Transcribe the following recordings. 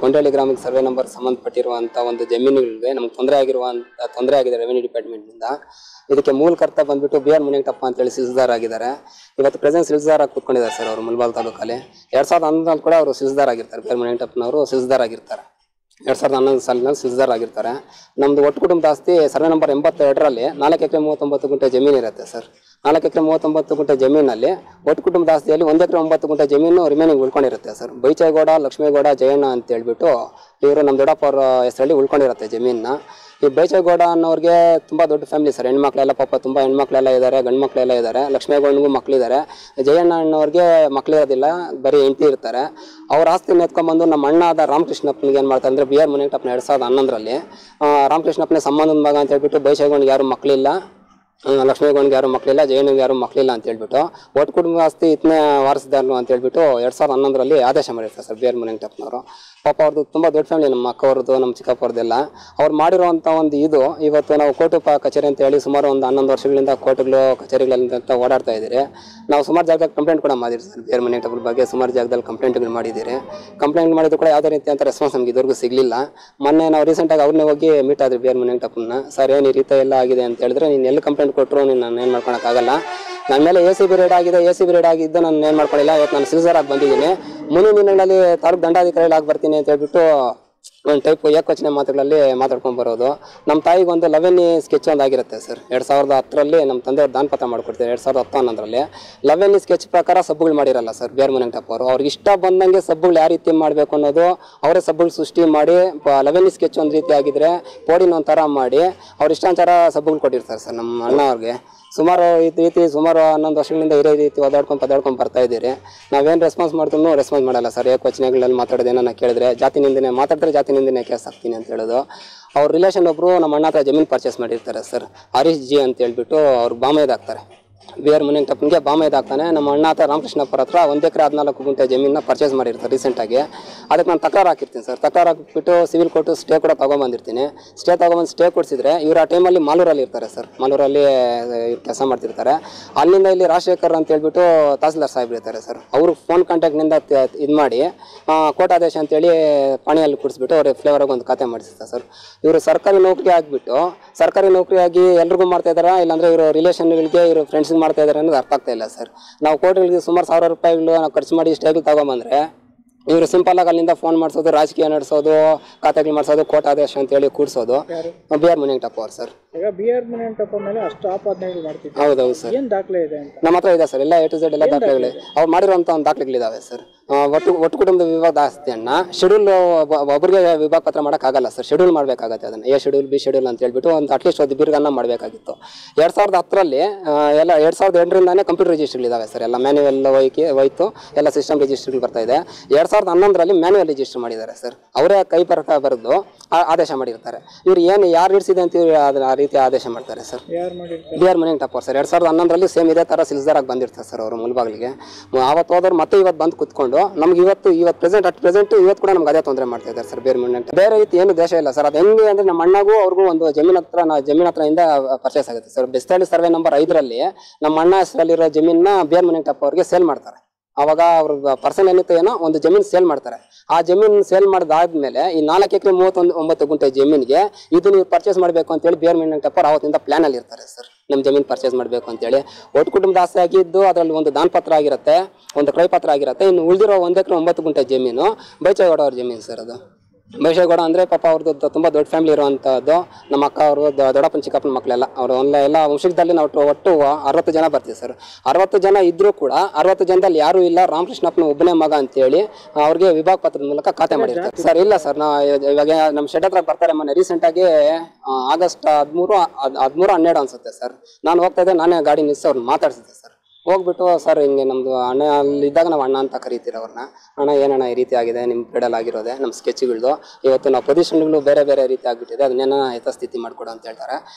ಕೊಂಡಳ್ಳಿ ಗ್ರಾಮಕ್ಕೆ survey number ಸಂಬಂಧಪಟ್ಟಿರುವಂಥ ಒಂದು ಜಮೀನುಗಳಿಗೆ ನಮ್ಗೆ ತೊಂದರೆ ಆಗಿರುವಂಥ ತೊಂದರೆ ಆಗಿದೆ ರೆವೆನ್ಯೂ ಡಿಪಾರ್ಟ್ಮೆಂಟ್ನಿಂದ ಇದಕ್ಕೆ ಮೂಲ ಕರ್ತ ಬಂದ್ಬಿಟ್ಟು ಬಿ ಆರ್ ಮುನಿಯಂಟಪ್ಪ ಅಂತೇಳಿ ಸಿಲ್ಸ್ದಾರ್ ಆಗಿದ್ದಾರೆ ಇವತ್ತು ಪ್ರೆಸೆಂಟ್ ಸಿಲ್ಸ್ದಾರ್ ಆಗಿ ಕೂತ್ಕೊಂಡಿದ್ದಾರೆ ಸರ್ ಅವರು ಮುಲ್ಬಾಲ್ ತಾಲೂಕಲ್ಲಿ ಎರಡ್ ಸಾವಿರದ ಹನ್ನೊಂದರಲ್ಲಿ ಕೂಡ ಅವರು ಸಿಲ್ಸ್ದಾರ್ ಆಗಿರ್ತಾರೆ ಬಿ ಆರ್ ಮುನಿಯಂಟಪ್ಪನವರು ಸಿಲ್ಸ್ದಾರ್ ಆಗಿರ್ತಾರೆ ಎರಡ್ ಸಾವಿರದ ಹನ್ನೊಂದು ಸಾಲಿನಲ್ಲಿ ಸಿಲ್ಸ್ದಾರ್ ಆಗಿರ್ತಾರೆ ನಮ್ದು ಒಟ್ಟು ಕುಟುಂಬದ ಆಸ್ತಿ ಸರ್ವೆ ನಂಬರ್ ಎಂಬತ್ತೆರಡರಲ್ಲಿ ನಾಲ್ಕು ಎಕರೆ ಮೂವತ್ತೊಂಬತ್ತು ಗುಂಟೆ ಜಮೀನು ಇರುತ್ತೆ ಸರ್ ನಾಲ್ಕು ಎಕರೆ ಮೂವತ್ತೊಂಬತ್ತು ಗುಂಟೆ ಜಮೀನಲ್ಲಿ ಒಟ್ಟು ಕುಟುಂಬದ ಆಸ್ತಿಯಲ್ಲಿ ಒಂದು ಎಕರೆ ಒಂಬತ್ತು ಗುಂಟೆ ಜಮೀನು ರಿಮೈನಿಂಗ್ ಉಳ್ಕೊಂಡಿರುತ್ತೆ ಸರ್ ಬೈಚೇಗೌಡ ಲಕ್ಷ್ಮೇಗೌಡ ಜಯಣ್ಣ ಅಂತ ಹೇಳ್ಬಿಟ್ಟು ಇವರು ನಮ್ಮ ದೊಡ್ಡಪ್ಪ ಅವ್ರ ಹೆಸರಲ್ಲಿ ಉಳ್ಕೊಂಡಿರುತ್ತೆ ಜಮೀನನ್ನ ಈ ಬೈಚೇಗೌಡ ಅನ್ನೋರಿಗೆ ತುಂಬಾ ದೊಡ್ಡ ಫ್ಯಾಮಿಲಿ ಸರ್ ಹೆಣ್ಮಕ್ಳೆಲ್ಲ ಪಾಪ ತುಂಬಾ ಹೆಣ್ಮಕ್ಳೆಲ್ಲ ಇದ್ದಾರೆ ಗಂಡು ಮಕ್ಳೆಲ್ಲ ಇದ್ದಾರೆ ಲಕ್ಷ್ಮೇಗೌಡನಿಗೂ ಮಕ್ಳಿದ್ದಾರೆ ಜಯಣ್ಣ ಅಣ್ಣವ್ರಿಗೆ ಮಕ್ಳಿರೋದಿಲ್ಲ ಬರೀ ಹೆಂಡತಿ ಇರ್ತಾರೆ ಅವ್ರ ಆಸ್ತಿನ ಎತ್ಕೊಂಡ್ಬಂದು ನಮ್ಮ ಅಣ್ಣ ಆದ ರಾಮಕೃಷ್ಣಪ್ಪನಿಗೆ ಏನು ಮಾಡ್ತಾರೆ ಅಂದ್ರೆ ಬಿ ಆರ್ ಮುನಿಯಂಟಪ್ಪನ ಎರಡ್ ಸಾವಿರದ ಹನ್ನೊಂದರಲ್ಲಿ ಆ, ರಾಮಕೃಷ್ಣಪ್ಪನ ಸಂಬಂಧದ ಮಗ ಅಂತ ಹೇಳ್ಬಿಟ್ಟು ಬೈಚೇಗೌಡನಿಗೆ ಯಾರು ಮಕ್ಳಿಲ್ಲ ಲಕ್ಷ್ಮೇಗೌಡನಿಗೆ ಯಾರು ಮಕ್ಳಿಲ್ಲ ಜಯನಿಗೆ ಯಾರು ಮಕ್ಳಿಲ್ಲ ಅಂತ ಹೇಳ್ಬಿಟ್ಟು ಒಟ್ಟು ಕುಟುಂಬ ಆಸ್ತಿ ಇತನೇ ವಾರಸ್ದಾರನು ಅಂತ ಹೇಳ್ಬಿಟ್ಟು ಎರಡ್ ಸಾವಿರದ ಹನ್ನೊಂದರಲ್ಲಿ ಆದೇಶ ಮಾಡಿರ್ತಾರೆ ಸರ್ ಬಿ ಆರ್ ಮುನಿಯಂಟಪ್ಪನವರು ಪಾಪ ಅವ್ರದ್ದು ತುಂಬಾ ದೊಡ್ಡ ಫ್ಯಾಮಿಲಿ ನಮ್ಮ ಅಕ್ಕವ್ರದ್ದು ನಮ್ಮ ಚಿಕ್ಕಪ್ಪವ್ರದ್ದೆಲ್ಲ ಅವ್ರು ಮಾಡಿರುವಂತ ಒಂದು ಇದು ಇವತ್ತು ನಾವು ಕೋರ್ಟು ಪ ಕಚೇರಿ ಅಂತ ಹೇಳಿ ಸುಮಾರು ಒಂದು ಹನ್ನೊಂದು ವರ್ಷಗಳಿಂದ ಕೋರ್ಟ್ಗಳು ಕಚೇರಿಗಳಿಂದ ಅಂತ ಓಡಾಡ್ತಾ ಇದ್ದೀರಿ ನಾವು ಸುಮಾರು ಜಾಗದಲ್ಲಿ ಕಂಪ್ಲೇಂಟ್ ಕೂಡ ಮಾಡಿದ್ರಿ ಸರ್ ಬಿ ಆರ್ ಮುನಿಯಂಟಪ್ಪನ ಬಗ್ಗೆ ಸುಮಾರು ಜಾಗದಲ್ಲಿ ಕಂಪ್ಲೇಂಟ್ಗಳು ಮಾಡಿದ್ದೀರಿ ಕಂಪ್ಲೇಂಟ್ ಮಾಡಿದ್ರು ಕೂಡ ಯಾವುದೇ ರೀತಿ ಅಂತ ರೆಸ್ಪಾನ್ಸ್ ನಮ್ಗೆ ಇದುವರೆಗೂ ಸಿಗಲಿಲ್ಲ ಮೊನ್ನೆ ನಾವು ರೀಸೆಂಟಾಗಿ ಅವ್ರನ್ನೇ ಹೋಗಿ ಮೀಟ್ ಆದ್ರಿ ಬಿ ಆರ್ ಮುನಿಯಂಟಪ್ಪನ ಸರ್ ಏನು ಈ ರೀತಿ ಎಲ್ಲ ಆಗಿದೆ ಅಂತ ಹೇಳಿದ್ರೆ ನೀನು ಎಲ್ಲಿ ಕಂಪ್ಲೇಂಟ್ ಕೊಟ್ಟರು ನೀನು ನಾನು ಏನು ಮಾಡ್ಕೊಳಕ್ಕಾಗಲ್ಲ ನನ್ನ ಮೇಲೆ ಎ ಸಿ ಬಿ ರೇಡ್ ಆಗಿದೆ ಎ ಸಿ ಬಿ ರೇಡ್ ಆಗಿದ್ದು ನಾನು ಏನು ಮಾಡ್ಕೊಳ್ಳಿಲ್ಲ ಇವತ್ತು ನಾನು ಸಿಲ್ಸರ್ ಆಗಿ ಬಂದಿದ್ದೀನಿ ಮುಂದಿನ ದಿನಗಳಲ್ಲಿ ತಾಲೂಕು ದಂಡಾಧಿಕಾರಿ ಆಗಿ ಬರ್ತೀನಿ ಅಂತ ಹೇಳ್ಬಿಟ್ಟು ಒಂದು ಟೈಪ್ ಏಕವಚನ ಮಾತುಗಳಲ್ಲಿ ಮಾತಾಡ್ಕೊಂಡ್ ಬರೋದು ನಮ್ಮ ತಾಯಿಗೆ ಒಂದು ಲೆವೆನ್ ಸ್ಕೆಚ್ ಒಂದು ಆಗಿರುತ್ತೆ ಸರ್ ಎರಡ್ ಸಾವಿರದ ಹತ್ತರಲ್ಲಿ ನಮ್ಮ ತಂದೆಯವ್ರು ದಾನಪತ್ರ ಮಾಡ್ಕೊಡ್ತಾರೆ ಎರಡ್ ಸಾವಿರದ ಹತ್ತು ಹನ್ನೊಂದರಲ್ಲಿ ಲೆವೆನ್ ಸ್ಕೆಚ್ ಪ್ರಕಾರ ಸಬ್ಬುಗಳು ಮಾಡಿರಲ್ಲ ಸರ್ ಬೇರ್ ಮುನಿಯಂಟಪ್ಪ ಅವರು ಅವ್ರಿಗೆ ಇಷ್ಟ ಬಂದಂಗೆ ಸಬ್ಬುಗಳು ಯಾವ ರೀತಿ ಮಾಡಬೇಕು ಅನ್ನೋದು ಅವರೇ ಸಬ್ಬುಗಳು ಸೃಷ್ಟಿ ಮಾಡಿ ಲೆವೆನ್ ಸ್ಕೆಚ್ ಒಂದು ರೀತಿ ಆಗಿದ್ರೆ ಪೋಡಿನ ಒಂಥರ ಮಾಡಿ ಅವ್ರ ಇಷ್ಟಾನುಸಾರ ಸಬ್ಬುಗಳು ಕೊಟ್ಟಿರ್ತಾರೆ ಸರ್ ನಮ್ಮ ಅಣ್ಣ ಅವ್ರಿಗೆ ಸುಮಾರು ಈ ರೀತಿ ಸುಮಾರು ಹನ್ನೊಂದು ವರ್ಷಗಳಿಂದ ಇದೇ ರೀತಿ ಓದಾಡ್ಕೊಂಡು ಪದಾಡ್ಕೊಂಡು ಬರ್ತಾ ಇದ್ದೀರಿ ನಾವೇನು ರೆಸ್ಪಾನ್ಸ್ ಮಾಡ್ತೀನೋ ರೆಸ್ಪಾನ್ಸ್ ಮಾಡಲ್ಲ ಸರ್ ಏಕವಚನಗಳಲ್ಲಿ ಮಾತಾಡೋದು ಏನನ್ನ ಕೇಳಿದ್ರೆ ಜಾತಿ ನಿಂದನೆ ಮಾತಾಡಿದ್ರೆ ಜಾತಿ ನಿಂದನೆ ಕೇಸ್ ಹಾಕ್ತೀನಿ ಅಂತ ಹೇಳೋದು ಅವ್ರ ರಿಲೇಷನ್ ಒಬ್ರು ನಮ್ಮ ಅಣ್ಣ ಹತ್ರ ಜಮೀನು ಪರ್ಚೇಸ್ ಮಾಡಿರ್ತಾರೆ ಸರ್ ಹರೀಶ್ ಜಿ ಅಂತ ಹೇಳ್ಬಿಟ್ಟು ಅವ್ರು ಬಾಮೈದಾಗ್ತಾರೆ ಬಿ ಆರ್ ಮುನಿಯಂಟಪ್ಪನಿಗೆ ಬಾಮೈದಾಗ್ತಾನೆ ನಮ್ಮ ಅಣ್ಣ ಹತ್ರ ರಾಮಕೃಷ್ಣಪ್ಪರ ಹತ್ರ ಒಂದು ಎಕರೆ ಹದಿನಾಲ್ಕು ಗುಂಟೆ ಜಮೀನನ್ನ ಪರ್ಚೇಸ್ ಮಾಡಿರ್ತಾರೆ ರೀಸೆಂಟಾಗಿ ಅದಕ್ಕೆ ನಾನು ತಕರಾರು ಹಾಕಿರ್ತೀನಿ ಸರ್ ತಕರಾರು ಹಾಕ್ಬಿಟ್ಟು ಸಿವಿಲ್ ಕೋರ್ಟು ಸ್ಟೇ ಕೂಡ ತೊಗೊಂಬಂದಿರ್ತೀನಿ ಸ್ಟೇ ತೊಗೊಂಬಂದು ಸ್ಟೇ ಕೊಡಿಸಿದ್ರೆ ಇವ್ರು ಆ ಟೈಮಲ್ಲಿ ಮಾಲೂರಲ್ಲಿ ಇರ್ತಾರೆ ಸರ್ ಮಾಲೂರಲ್ಲಿ ಇವ್ರು ಕೆಲಸ ಮಾಡ್ತಿರ್ತಾರೆ ಅಲ್ಲಿಂದ ಇಲ್ಲಿ ರಾಜಶೇಖರ್ ಅಂತ ಹೇಳ್ಬಿಟ್ಟು ತಹಸೀಲ್ದಾರ್ ಸಾಹೇಬ್ರು ಇರ್ತಾರೆ ಸರ್ ಅವರು ಫೋನ್ ಕಾಂಟ್ಯಾಕ್ಟ್ನಿಂದ ಇದು ಮಾಡಿ ಆ, ಕೋರ್ಟ್ ಆದೇಶ ಅಂತೇಳಿ ಪಾಣಿಯಲ್ಲಿ ಕುಡಿಸ್ಬಿಟ್ಟು ಅವ್ರಿಗೆ ಫ್ಲೇವರಾಗಿ ಒಂದು ಖಾತೆ ಮಾಡಿಸಿರ್ತಾರೆ ಸರ್ ಇವರು ಸರ್ಕಾರಿ ನೌಕರಿ ಆಗಿಬಿಟ್ಟು ಸರ್ಕಾರಿ ನೌಕರಿಯಾಗಿ ಎಲ್ರಿಗೂ ಮಾಡ್ತಾ ಇದಾರಾ ಇಲ್ಲಾಂದ್ರೆ ಇವರು ರಿಲೇಷನ್ಗಳಿಗೆ ಇವರು ಫ್ರೆಂಡ್ಸ್ಗೆ ಮಾಡ್ತಾ ಇದಾರೆ ಅನ್ನೋದು ಅರ್ಥ ಆಗ್ತಾ ಇಲ್ಲ ಸರ್ ನಾವು ಕೋರ್ಟ್ಗಳಿಗೆ ಸುಮಾರು ಸಾವಿರ ರೂಪಾಯಿಗಳು ನಾವು ಖರ್ಚು ಮಾಡಿ ಸ್ಟೇಗಳು ತಗೊಂಬಂದ್ರೆ ಇವರು ಸಿಂಪಲ್ ಆಗಿ ಅಲ್ಲಿಂದ ಫೋನ್ ಮಾಡಿಸೋದು ರಾಜಕೀಯ ನಡೆಸೋದು ಖಾತೆಗಳು ಮಾಡಿಸೋದು ಕೋರ್ಟ್ ಆದೇಶ ಅಂತೇಳಿ ಕೂಡಿಸೋದು ಬಿ ಆರ್ ಮುನಿಯಂಟಪ್ಪ ಅವ್ರು ಸರ್ ಈಗ ಬಿ ಆರ್ ಮುನಿಯಂಟಪ್ಪ ಮೇಲೆ ಅಷ್ಟು ಆಪಾದನೆಗಳು ಮಾಡ್ತಿದ್ರು ಹೌದೌದು ಸರ್ ಏನ್ ದಾಖಲೆ ಇದೆ ಅಂತ ನಮ್ಮ ಹತ್ರ ಇದೆ ಸರ್ ಎಲ್ಲ ಎ ಟು ಝೆಡ್ ಎಲ್ಲ ದಾಖಲೆಗಳು ಅವ್ರು ಮಾಡಿರುವಂತ ಒಂದು ದಾಖಲೆಗಳಿದಾವೆ ಸರ್ ಆ, ಒಟ್ಟು ಒಟ್ಟು ಕುಟುಂಬದ ವಿಭಾಗದ ಆಸ್ತಿಯನ್ನ ಶೆಡ್ಯೂಲ್ ಒಬ್ಬರಿಗೆ ವಿಭಾಗ ಪತ್ರ ಮಾಡೋಕ್ಕಾಗಲ್ಲ ಸರ್ ಶೆಡ್ಯೂಲ್ ಮಾಡಬೇಕಾಗತ್ತೆ ಅದನ್ನ ಎ ಶೆಡ್ಯೂಲ್ ಬಿ ಶೆಡ್ಯೂಲ್ ಅಂತ ಹೇಳ್ಬಿಟ್ಟು ಒಂದು ಅಟ್ಲೀಸ್ಟ್ ಒಂದು ಬಿರ್ಗನ್ನ ಮಾಡಬೇಕಾಗಿತ್ತು ಎರಡ್ ಸಾವಿರದ ಹತ್ತರಲ್ಲಿ ಎಲ್ಲ ಎರಡ್ ಸಾವಿರದ ಎಂಟರಿಂದಾನೇ ಕಂಪ್ಯೂಟರ್ ರಿಜಿಸ್ಟರ್ಗಳಿದಾವೆ ಸರ್ ಎಲ್ಲ ಮ್ಯಾನ್ಯುವಲ್ ಹೋಯ್ಕೆ ಹೋಯ್ತು ಎಲ್ಲ ಸಿಸ್ಟಮ್ ರಿಜಿಸ್ಟರ್ಗಳು ಬರ್ತಾ ಇದೆ ಎರಡ್ ಸಾವಿರದ ಹನ್ನೊಂದರಲ್ಲಿ ಮ್ಯಾನ್ಯುವಲ್ ರಿಜಿಸ್ಟರ್ ಮಾಡಿದ್ದಾರೆ ಸರ್ ಅವರೇ ಕೈ ಬರಕ ಬರೆದು ಆ- ಆದೇಶ ಮಾಡಿರ್ತಾರೆ ಇವ್ರು ಏನು ಯಾರು ಇಡಿಸಿದೆ ಅಂತ ಇವ್ರು ಅದನ್ನ ಆ ರೀತಿ ಆದೇಶ ಮಾಡ್ತಾರೆ ಸರ್ ಯಾರು ಮಾಡಿರ್ತಾರೆ ಬಿ ಆರ್ ಮನೆಗೆ ಟಪ್ಪರ್ ಸರ್ ಎರಡ್ ಸಾವಿರದ ಹನ್ನೊಂದರಲ್ಲಿ ಸೇಮ್ ಇದೇ ತರ ಸಿಲ್ಸರ್ ಆಗಿ ಬಂದಿರ್ತಾರೆ ಸರ್ ಅವರು ಮುಲ್ಬಾಗ್ಲಿಗೆ ಆವತ್ತು ಹೋದವ್ರು ಮತ್ತೆ ಇವತ್ತು ಬಂದು ಕುತ್ಕೊಂಡು ನಮ್ಗೆ ಇವತ್ತು ಇವತ್ತು ಪ್ರೆಸೆಂಟ್ ಅಟ್ ಪ್ರೆಸೆಂಟ್ ಇವತ್ತು ಕೂಡ ನಮ್ಗೆ ಅದೇ ತೊಂದರೆ ಮಾಡ್ತಾ ಇದ್ದಾರೆ ಸರ್ ಬೇರೆ ಮನೆ ಬೇರೆ ರೀತಿ ಏನು ದೇಶ ಇಲ್ಲ ಸರ್ ಅದು ಹೆಂಗೆ ಅಂದ್ರೆ ನಮ್ಮ ಅಣ್ಣಗೂ ಅವ್ರಿಗೂ ಒಂದು ಜಮೀನ್ ಹತ್ರ ನಾ ಜಮೀನ್ ಹತ್ರ ಇಂದ ಪರ್ಚೇಸ್ ಆಗುತ್ತೆ ಸರ್ ಬೆಸ್ತಳ್ಳಿ ಸರ್ವೆ ನಂಬರ್ ಐದರಲ್ಲಿ ನಮ್ಮ ಅಣ್ಣ ಹೆಸರಲ್ಲಿರೋ ಜಮೀನ ಬೇರ್ ಮನೆ ಟಪ್ಪ ಅವ್ರಿಗೆ ಸೇಲ್ ಮಾಡ್ತಾರೆ ಅವಾಗ ಅವ್ರ ಪರ್ಸನ್ ಏನಿತ್ತು ಏನೋ ಒಂದು ಜಮೀನ್ ಸೇಲ್ ಮಾಡ್ತಾರೆ ಆ ಜಮೀನ್ ಸೇಲ್ ಮಾಡಿದಾದ್ಮೇಲೆ ಈ ನಾಲ್ಕು ಎಕರೆ ಮೂವತ್ತೊಂದು ಒಂಬತ್ತು ಗುಂಟೆ ಜಮೀನಿಗೆ ಇದು ನೀವು ಪರ್ಚೇಸ್ ಮಾಡಬೇಕು ಅಂತೇಳಿ ಬೇರ್ ಮೀನ್ ಟಪ್ಪರ್ ಅವತ್ತಿಂದ ಪ್ಲಾನ್ ಅಲ್ಲಿ ಇರ್ತಾರೆ ಸರ್ ನಮ್ಮ ಜಮೀನ್ ಪರ್ಚೇಸ್ ಮಾಡಬೇಕು ಅಂತೇಳಿ ಒಟ್ಟು ಕುಟುಂಬದ ಆಸ್ತಿ ಆಗಿದ್ದು ಅದರಲ್ಲಿ ಒಂದು ದಾನ ಪತ್ರ ಆಗಿರುತ್ತೆ ಒಂದು ಕ್ರಯ ಪತ್ರ ಆಗಿರುತ್ತೆ ಇನ್ನು ಉಳಿದಿರೋ ಒಂದು ಎಕರೆ ಒಂಬತ್ತು ಗುಂಟೆ ಜಮೀನು ಬೈಚೇಗೌಡ ಅವ್ರ ಜಮೀನು ಸರ್ ಅದು ಬೈಚೇಗೌಡ ಅಂದ್ರೆ ಪಾಪ ಅವ್ರದ್ದು ದ- ತುಂಬಾ ದೊಡ್ಡ ಫ್ಯಾಮಿಲಿ ಇರುವಂತದ್ದು ನಮ್ಮ ಅಕ್ಕ ಅವರು ದೊಡ್ಡಪ್ಪನ ಚಿಕ್ಕಪ್ಪನ ಮಕ್ಕಳೆಲ್ಲ ಅವರು ಎಲ್ಲ ಎಲ್ಲ ವಂಶದಲ್ಲಿ ನಾವು ಒಟ್ಟು- ಒಟ್ಟು ಅರವತ್ತು ಜನ ಬರ್ತೀವಿ ಸರ್ ಅರವತ್ತು ಜನ ಇದ್ರೂ ಕೂಡ ಅರವತ್ತು ಜನದಲ್ಲಿ ಯಾರು ಇಲ್ಲ ರಾಮಕೃಷ್ಣಪ್ಪನ ಒಬ್ಬನೇ ಮಗ ಅಂತೇಳಿ ಅವ್ರಿಗೆ ವಿಭಾಗ ಪತ್ರದ ಮೂಲಕ ಖಾತೆ ಮಾಡಿರ್ತಾರೆ ಸರ್ ಇಲ್ಲ ಸರ್ ನಾ ಇವಾಗ ನಮ್ಮ ಶೆಡ್ ಹತ್ರ ಬರ್ತಾರೆ ಮೊನ್ನೆ ರೀಸೆಂಟ್ ಆಗಿ ಆ, ಆಗಸ್ಟ್ ಹದಿಮೂರು ಹದಿಮೂರು ಹನ್ನೆರಡು ಅನ್ಸುತ್ತೆ ಸರ್ ನಾನು ಹೋಗ್ತಾ ಇದ್ದೆ ನಾನೇ ಗಾಡಿ ನಿಲ್ಸಿ ಅವ್ರನ್ನ ಮಾತಾಡ್ಸಿದ್ದೆ ಸರ್ ಹೋಗ್ಬಿಟ್ಟು ಸರ್ ಹಿಂಗೆ ನಮ್ದು ಅಣ್ಣ ಅಲ್ಲಿದ್ದಾಗ ನಾವು ಅಣ್ಣ ಅಂತ ಕರಿತೀರ ಅವ್ರನ್ನ ಅಣ್ಣ ಏನಣ್ಣ ಈ ರೀತಿ ಆಗಿದೆ ನಿಮ್ಮ ಪೀಡಲ್ ಆಗಿರೋದೆ ನಮ್ಮ ಸ್ಕೆಚ್ಗಳದು ಇವತ್ತು ನಾವು ಪೊಸಿಷನ್ಗಳು ಬೇರೆ ಬೇರೆ ರೀತಿ ಆಗ್ಬಿಟ್ಟಿದೆ ಅದನ್ನೇನ ಯಥಾಸ್ಥಿತಿ ಮಾಡ್ಕೊಡು ಅಂತ ಹೇಳ್ತಾರೆ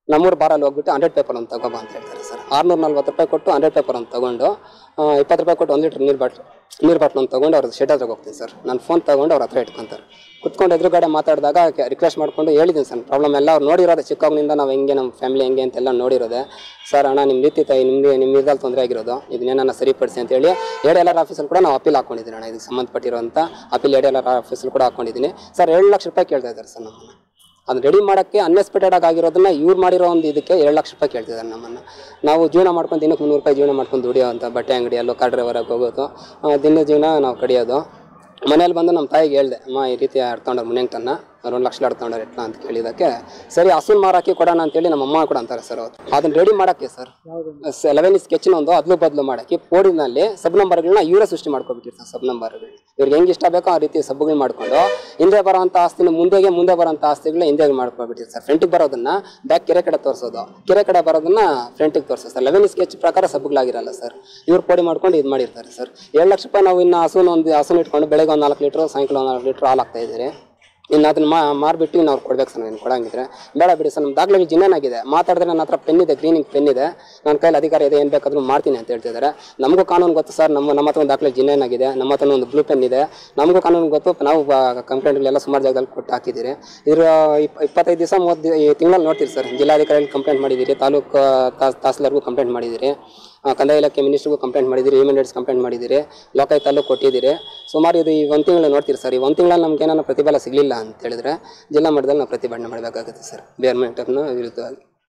ನಮ್ಮೂರು ಬಾರಲ್ಲಿ ಹೋಗ್ಬಿಟ್ಟು ಹಂಡ್ರೆಡ್ ಪೇಪರ್ ಒಂದು ತಗೋಬಾ ಅಂತ ಹೇಳ್ತಾರೆ ಸರ್ ಆರ್ನೂರ ನಲ್ವತ್ತು ರೂಪಾಯಿ ಕೊಟ್ಟು ಹಂಡ್ರೆಡ್ ಪೇಪರ್ ಒಂದು ತಗೊಂಡು ಆ, ಇಪ್ಪತ್ತು ರೂಪಾಯಿ ಕೊಟ್ಟು ಒಂದು ಲೀಟ್ರ್ ನೀರು ಬಾಟ್ಲು ನೀರು ಬಾಟ್ಲು ಒಂದು ತೊಗೊಂಡು ಅವ್ರದ್ದು ಶೆಡ್ ಹತ್ರ ಹೋಗ್ತೀನಿ ಸರ್ ನಾನು ಫೋನ್ ತೊಗೊಂಡು ಅವ್ರ ಹತ್ರ ಇಟ್ಕೊಂತಾರೆ ಕುತ್ಕೊಂಡು ಎದುರುಗಡೆ ಮಾತಾಡಿದಾಗ ರಿಕ್ವೆಸ್ಟ್ ಮಾಡ್ಕೊಂಡು ಹೇಳಿದ್ದೀನಿ ಸರ್ ಪ್ರಾಬ್ಲಮ್ ಎಲ್ಲ ಅವ್ರು ನೋಡಿರೋದು ಚಿಕ್ಕವನಿಂದ ನಾವು ಹೆಂಗೆ ನಮ್ಮ ಫ್ಯಾಮಿಲಿ ಹೆಂಗೆ ಅಂತೆಲ್ಲ ನೋಡಿರೋದೆ ಸರ್ ಅಣ್ಣ ನಿಮ್ಮ ರೀತಿ ತಾಯಿ ನಿಮಗೆ ನಿಮ್ಮ ಇದ್ರಲ್ಲಿ ತೊಂದರೆ ಆಗಿರೋದು ಇದನ್ನೇನ ಸರಿಪಡಿಸಿ ಅಂತೇಳಿ ಎ ಡಿ ಎಲ್ ಆರ್ ಆಫೀಸಲ್ಲಿ ಕೂಡ ನಾವು ಅಪೀಲ್ ಹಾಕೊಂಡಿದ್ದೀನಿ ಅಣ್ಣ ಇದಕ್ಕೆ ಸಂಬಂಧಪಟ್ಟಿರುವಂಥ appeal A D L R ಆಫೀಸಲ್ಲಿ ಕೂಡ ಹಾಕೊಂಡಿದ್ದೀನಿ ಸರ್ ಏಳು ಲಕ್ಷ ರೂಪಾಯಿ ಕೇಳ್ತಾ ಇದ್ದಾರೆ ಸರ್ ನಮ್ಮನ್ನು ಅದು ರೆಡಿ ಮಾಡೋಕ್ಕೆ ಅನ್ಎಕ್ಸ್ಪೆಕ್ಟೆಡ್ ಆಗಿ ಆಗಿರೋದನ್ನ ಇವ್ರು ಮಾಡಿರೋ ಒಂದು ಇದಕ್ಕೆ ಎರಡು ಲಕ್ಷ ರೂಪಾಯಿ ಕೇಳ್ತಿದ್ದಾರೆ ನಮ್ಮನ್ನು ನಾವು ಜೀವನ ಮಾಡ್ಕೊಂಡು ದಿನಕ್ಕೆ ಮುನ್ನೂರು ರೂಪಾಯಿ ಜೀವನ ಮಾಡ್ಕೊಂಡು ದುಡಿಯೋವಂಥ ಬಟ್ಟೆ ಅಂಗಡಿಯಲ್ಲೂ ಕಾರ್ ಡ್ರೈವರಾಗಿ ಹೋಗೋದು ಆ, ದಿನ ಜೀವನ ನಾವು ಕಡಿಯೋದು ಮನೇಲಿ ಬಂದು ನಮ್ಮ ತಾಯಿಗೆ ಹೇಳಿದೆ ಅಮ್ಮ ಈ ರೀತಿ ಆಡ್ತೊಂಡ್ರೆ ಮುನ್ಯಂಗ್ಟನ್ನ ಅವ್ರು ಒಂದು ಲಕ್ಷ ಆಡ್ತೊಂಡ್ರೆ ಎಟ್ಲ ಅಂತ ಕೇಳಿದಕ್ಕೆ ಸರಿ ಹಸುನ್ ಮಾರಾಕಿ ಕೊಡೋಣ ಅಂತೇಳಿ ನಮ್ಮ ಅಮ್ಮ ಕೂಡ ಅಂತಾರೆ ಸರ್ ಅವ್ರು ಅದನ್ನ ರೆಡಿ ಮಾಡೋಕ್ಕೆ ಸರ್ ಯಾವ್ದು ಲೆವೆನ್ ಸ್ಕೆಚ್ನ ಒಂದು ಅದ್ಲು ಬದಲು ಮಾಡೋಕ್ಕೆ ಪೋಡಿನಲ್ಲಿ ಸಬ್ ನಂಬರ್ಗಳನ್ನ ಇವರೇ ಸೃಷ್ಟಿ ಮಾಡ್ಕೊಬಿಟ್ಟಿರ್ತಾರೆ ಸಬ್ ನಂಬರ್ಗಳು ಇವ್ರಿಗೆ ಹೆಂಗೆ ಇಷ್ಟ ಬೇಕೋ ಆ ರೀತಿ ಸಬ್ಗಳು ಮಾಡ್ಕೊಂಡು ಹಿಂದೆ ಬರೋಂಥ ಆಸ್ತಿನ ಮುಂದೆಗೆ ಮುಂದೆ ಬರೋಂಥ ಆಸ್ತಿಗಳನ್ನ ಹಿಂದೆ ಮಾಡ್ಕೊಬಿಟ್ಟಿರ್ತಾರೆ ಸರ್ ಫ್ರಂಟಿಗೆ ಬರೋದನ್ನ ಬ್ಯಾಕ್ ಕೆರೆ ಕಡೆ ತೋರಿಸೋದು ಕೆರೆ ಕಡೆ ಬರೋದನ್ನ ಫ್ರಂಟಿಗೆ ತೋರಿಸೋದು ಸರ್ ಲೆವೆನ್ ಸ್ಕೆಚ್ ಪ್ರಕಾರ ಸಬ್ಗಳಾಗಿರಲ್ಲ ಸರ್ ಇವ್ರು ಪೋಡಿ ಮಾಡ್ಕೊಂಡು ಇದು ಮಾಡಿರ್ತಾರೆ ಸರ್ ಏಳು ಲಕ್ಷ ರೂಪಾಯಿ ನಾವು ಇನ್ನು ಹಸುನ ಒಂದು ಹಸುನ ಇಟ್ಕೊಂಡು ಬೆಳಗ್ಗೆ ಒಂದು ನಾಲ್ಕು ಲೀಟ್ರ್ ಸಾಯಂಕಾಲ ಒಂದು ನಾಲ್ಕು ಲೀಟ್ರ್ ಹಾಲು ಹಾಕ್ತಾ ಇದ್ದೀರಿ ಇನ್ನು ಅದನ್ನ ಮಾ ಮಾರ್ಬಿಟ್ಟು ಇನ್ನು ಅವ್ರು ಕೊಡ್ಬೇಕು ಸರ್ ನಾನು ಕೊಡಂಗಿದ್ರೆ ಬೇಡ ಬಿಡಿ ಸರ್ ನಮ್ಮ ದಾಖಲೆಗಳು ಜಿನ್ನೇನಾಗಿದೆ ಮಾತಾಡಿದ್ರೆ ನನ್ನ ಹತ್ರ ಪೆನ್ ಇದೆ ಗ್ರೀನಿಂಗ್ ಪೆನ್ ಇದೆ ನನ್ನ ಕೈಲಿ ಅಧಿಕಾರ ಇದೆ ಏನು ಬೇಕಾದ್ರೂ ಮಾಡ್ತೀನಿ ಅಂತ ಹೇಳ್ತಿದ್ದಾರೆ ನಮಗೂ ಕಾನೂನು ಗೊತ್ತು ಸರ್ ನಮ್ಮ ನಮ್ಮ ಹತ್ರ ಒಂದು ದಾಖಲೆ ಜಿನ್ನೇನಾಗಿದೆ ನಮ್ಮ ಹತ್ರ ಒಂದು ಬ್ಲೂ ಪೆನ್ ಇದೆ ನಮಗೂ ಕಾನೂನು ಗೊತ್ತು ನಾವು ಕಂಪ್ಲೇಂಟ್ಗಳೆಲ್ಲ ಸುಮಾರು ಜಾಗದಲ್ಲಿ ಕೊಟ್ಟು ಹಾಕಿದ್ದೀರಿ ಇದ್ರ ಇಪ್ ಇಪ್ಪತ್ತೈದು ದಿವಸ ಮೂವತ್ತು ದಿ- ಈ ತಿಂಗಳಲ್ಲಿ ನೋಡ್ತೀರಿ ಸರ್ ಜಿಲ್ಲಾಧಿಕಾರಿಗಳು ಕಂಪ್ಲೇಂಟ್ ಮಾಡಿದ್ದೀರಿ ತಾಲೂಕು ತಾಸ್- ತಹಸೀಲ್ದಾರ್ಗೂ ಕಂಪ್ಲೇಂಟ್ ಮಾಡಿದ್ದೀರಿ ಆ, ಕಂದಾಯ ಇಲಾಖೆ ಮಿನಿಸ್ಟ್ರಿಗೂ ಕಂಪ್ಲೇಂಟ್ ಮಾಡಿದ್ದೀರಿ ಹ್ಯೂಮನ್ ರೈಟ್ಸ್ ಕಂಪ್ಲೇಂಟ್ ಮಾಡಿದ್ದೀರಿ ಲೋಕಾಯುಕ್ತಲ್ಲೂ ಕೊಟ್ಟಿದ್ದೀರಿ ಸುಮಾರು ಇದು ಈ ಒಂದು ತಿಂಗಳು ನೋಡ್ತೀರಿ ಸರ್ ಈ ಒಂದು ತಿಂಗಳಲ್ಲಿ ನಮ್ಗೆ ಏನಾರ ಪ್ರತಿಫಲ ಸಿಗಲಿಲ್ಲ ಅಂತ ಹೇಳಿದ್ರೆ ಜಿಲ್ಲಾ ಮಟ್ಟದಲ್ಲಿ ನಾವು ಪ್ರತಿಭಟನೆ ಮಾಡಬೇಕಾಗುತ್ತೆ ಸರ್ ಗೌರ್ಮೆಂಟನ್ನು ವಿರುದ್ಧವಾಗಿ